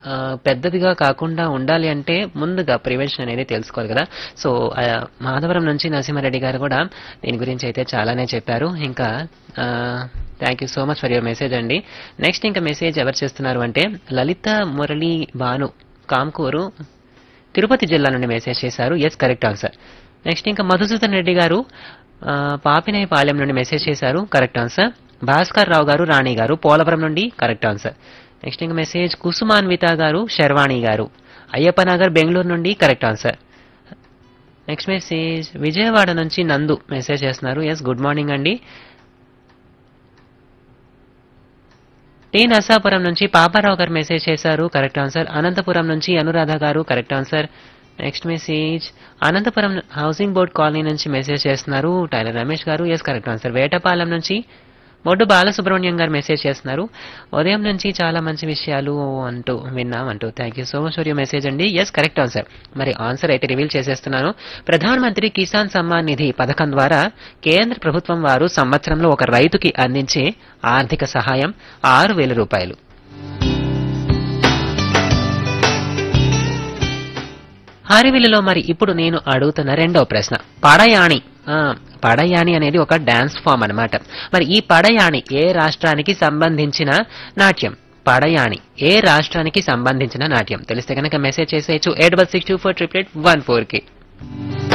ఆహ్, పెద్దదిగా కాకుండా ఉండాలి అంటే ముందుగా ప్రివెన్షన్ అనేది తెలుసుకోవాలి కదా! సో, ఆహ్, మాధవరం నుంచి నరసింహారెడ్డి గారు కూడా దీని గురించి అయితే చాలానే చెప్పారు. ఇంకా ah, thank you so much for your message అండి. నెక్స్ట్ ఇంకా మెసేజ్ ఎవరు చేస్తున్నారు అంటే లలిత మురళి భాను కామ్కూరు తిరుపతి జిల్లా నుండి మెసేజ్ చేశారు. Yes correct answer. నెక్స్ట్ ఇంకా మధుసూదన్ రెడ్డి గారు ఆహ్, పాపినేయపాలెం నుండి మెసేజ్ చేశారు. Correct answer. భాస్కర్ రావు గారు, రాణి గారు పోలవరం నుండి కరెక్ట్ ఆన్సర్. నెక్స్ట్ ఇంకా మెసేజ్ కుసుమాన్విత గారు, శర్వాణి గారు అయ్యప్ప నగర్ బెంగళూరు నుండి correct answer. Next message Vijayawada నుంచి నందు మెసేజ్ చేస్తున్నారు. ఎస్ గుడ్ మార్నింగ్ అండి. టి నర్సాపురం నుంచి పాపారావు గారు మెసేజ్ చేశారు. Correct answer. అనంతపురం నుంచి Anuradha garu correct answer. Next message Anantapuram housing board colony నుంచి మెసేజ్ చేస్తున్నారు. Tailor Ramesh garu yes correct answer. Vetapalem నుంచి బొడ్డు బాలసుబ్రహ్మణ్యం గారు మెసేజ్ చేస్తున్నారు. ఉదయం నుంచి చాలా మంచి విషయాలు అంటూ విన్నాం అంటూ thank you so much for your message అండి. Yes correct answer. మరి ఆన్సర్ అయితే రివీల్ చేసేస్తున్నాను. ప్రధాన మంత్రి కిసాన్ సమ్మాన్ నిధి పథకం ద్వారా కేంద్ర ప్రభుత్వం వారు సంవత్సరంలో ఒక రైతుకి అందించే ఆర్థిక సహాయం ఆరు వేల రూపాయలు. హారివిల్లులో మరి ఇప్పుడు నేను అడుగుతున్న రెండవ ప్రశ్న పడయాణి ఆ, పడయాణి అనేది ఒక డాన్స్ ఫామ్ అన్నమాట మరి ఈ పడయాణి ఏ రాష్ట్రానికి సంబంధించిన నాట్యం పడయాణి ఏ రాష్ట్రానికి సంబంధించిన నాట్యం తెలిస్తే కనుక మెసేజ్ చేసేయచ్చు eight double six two four triple eight one four కి